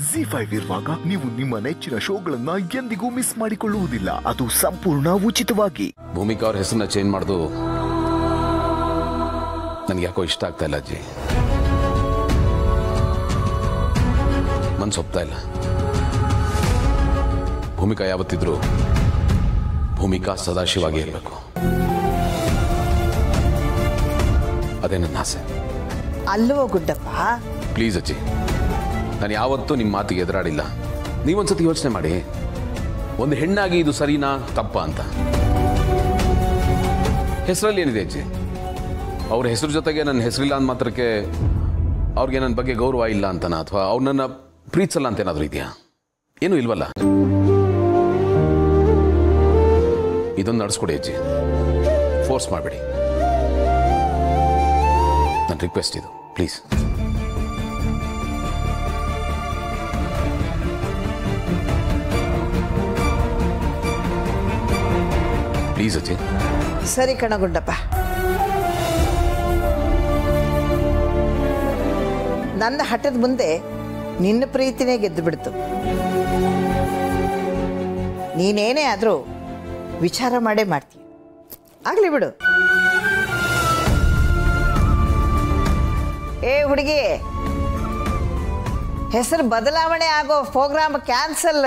G five ಇರುವಾಗ ನೀವು ನಿಮ್ಮ ನೆಚ್ಚಿನ ಶೋಗಳನ್ನ ಎಂದಿಗೂ ಮಿಸ್ ಮಾಡಿಕೊಳ್ಳುವುದಿಲ್ಲ ಅದು ಸಂಪೂರ್ಣ ಉಚಿತವಾಗಿ ಭೂಮಿಕಾ ಅವ್ರ ಹೆಸರನ್ನ ಚೇಂಜ್ ಮಾಡೋದು ನನಗೆ ಯಾಕೋ ಇಷ್ಟ ಆಗ್ತಾ ಇಲ್ಲ ಅಜ್ಜಿ ಮನ್ಸು ಒಪ್ತಾ ಇಲ್ಲ ಭೂಮಿಕಾ ಯಾವತ್ತಿದ್ರು ಭೂಮಿಕಾ ಸದಾಶಿವಾಗಿ ಇರಬೇಕು ಅದೇ ನನ್ನ ಆಸೆ ಅಲ್ವೋ ಗುಡ್ಡಪ್ಪ ಪ್ಲೀಸ್ ಅಜ್ಜಿ ನಾನು ಯಾವತ್ತೂ ನಿಮ್ಮ ಮಾತಿಗೆ ಎದುರಾಡಿಲ್ಲ ನೀವೊಂದ್ಸತಿ ಯೋಚನೆ ಮಾಡಿ ಒಂದು ಹೆಣ್ಣಾಗಿ ಇದು ಸರಿನಾ ತಪ್ಪ ಅಂತ ಹೆಸರಲ್ಲಿ ಏನಿದೆ ಅಜ್ಜಿ ಅವ್ರ ಹೆಸರು ಜೊತೆಗೆ ನನ್ನ ಹೆಸರಿಲ್ಲ ಅಂದ ಮಾತ್ರಕ್ಕೆ ಅವ್ರಿಗೆ ನನ್ನ ಬಗ್ಗೆ ಗೌರವ ಇಲ್ಲ ಅಂತನಾ ಅಥವಾ ಅವ್ರು ನನ್ನ ಪ್ರೀತಿಸಲ್ಲ ಅಂತ ಏನಾದರೂ ಇದೆಯಾ ಏನೂ ಇಲ್ವಲ್ಲ ಇದೊಂದು ನಡೆಸ್ಕೊಡಿ ಅಜ್ಜಿ ಫೋರ್ಸ್ ಮಾಡಬೇಡಿ ನನ್ನ ರಿಕ್ವೆಸ್ಟ್ ಇದು ಪ್ಲೀಸ್ ಪ್ಲೀಸ್ ಅಜ್ಜಿ ಸರಿ ಕಣ ಗುಡ್ಡಪ್ಪ ನನ್ನ ಹಠದ ಮುಂದೆ ನಿನ್ನ ಪ್ರೀತಿನೇ ಗೆದ್ದು ಬಿಡ್ತು ನೀನೇನೇ ಆದರೂ ವಿಚಾರ ಮಾಡೇ ಮಾಡ್ತೀಯ ಆಗಲಿ ಬಿಡು ಏ ಹುಡುಗಿ ಹೆಸರು ಬದಲಾವಣೆ ಆಗೋ ಪ್ರೋಗ್ರಾಮ್ ಕ್ಯಾನ್ಸಲ್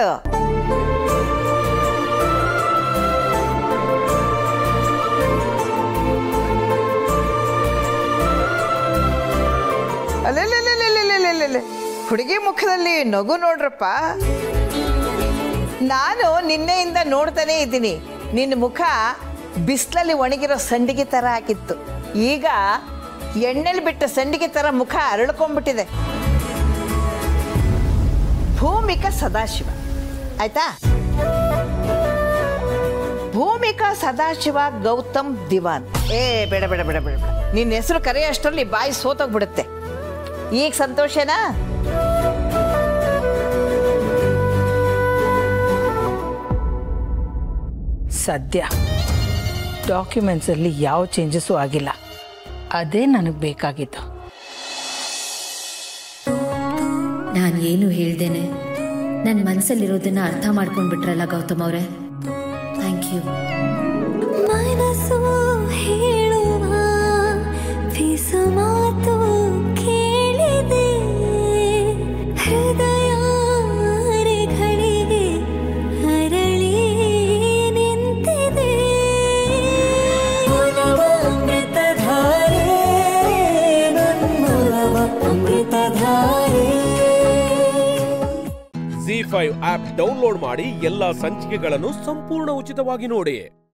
ಅಲ್ಲೆಲ್ಲೆಲ್ಲೆಲ್ಲೆಲ್ಲೆಲ್ಲೆಲ್ಲೆ. ಹುಡುಗಿ ಮುಖದಲ್ಲಿ ನಗು ನೋಡ್ರಪ್ಪ ನಾನು ನಿನ್ನೆಯಿಂದ ನೋಡ್ತಾನೆ ಇದ್ದೀನಿ ನಿನ್ನ ಮುಖ ಬಿಸಿಲಲ್ಲಿ ಒಣಗಿರೋ ಸಂಡಿಗೆ ಥರ ಆಗಿತ್ತು ಈಗ ಎಣ್ಣೆಲಿ ಬಿಟ್ಟ ಸಂಡಿಗೆ ಥರ ಮುಖ ಅರಳ್ಕೊಂಡ್ಬಿಟ್ಟಿದೆ ಭೂಮಿಕಾ ಸದಾಶಿವ ಆಯ್ತಾ ಭೂಮಿಕಾ ಸದಾಶಿವ ಗೌತಮ್ ದಿವಾನ್ ಏ ಬೇಡ ಬೇಡ ಬೇಡ ಬೇಡ ಬೇಡ. ನಿನ್ನ ಹೆಸರು ಕರೆಯೋ ಅಷ್ಟರಲ್ಲಿ ಬಾಯಿ ಸೋತೋಗ್ಬಿಡುತ್ತೆ ಈಗ ಸಂತೋಷನಾ ಸದ್ಯ ಡಾಕ್ಯುಮೆಂಟ್ಸಲ್ಲಿ ಯಾವ ಚೇಂಜಸ್ಸು ಆಗಿಲ್ಲ ಅದೇ ನನಗೆ ಬೇಕಾಗಿತ್ತು ನಾನು ಏನು ಹೇಳ್ದೇನೆ ನನ್ನ ಮನಸ್ಸಲ್ಲಿರೋದನ್ನ ಅರ್ಥ ಮಾಡ್ಕೊಂಡ್ಬಿಟ್ರಲ್ಲ ಗೌತಮ್ ಅವರೇ ಥ್ಯಾಂಕ್ ಯು ಮನಸ್ಸು ಹೇಳುವ ಪಿಸು ಮಾತು ಕೇಳಿದೆ ಹೃದಯ ಗಳಿಗೆ ಅರಳಿ ನಿಂತಿದೆ ಒಲವ ಅಮೃತಧಾರೆ ನನ್ನೊಲವ ಅಮೃತಧಾರೆ ಜಿ ಫೈವ್ ಆಪ್ ಡೌನ್ಲೋಡ್ ಮಾಡಿ ಎಲ್ಲಾ ಸಂಚಿಕೆಗಳನ್ನು ಸಂಪೂರ್ಣ ಉಚಿತವಾಗಿ ನೋಡಿ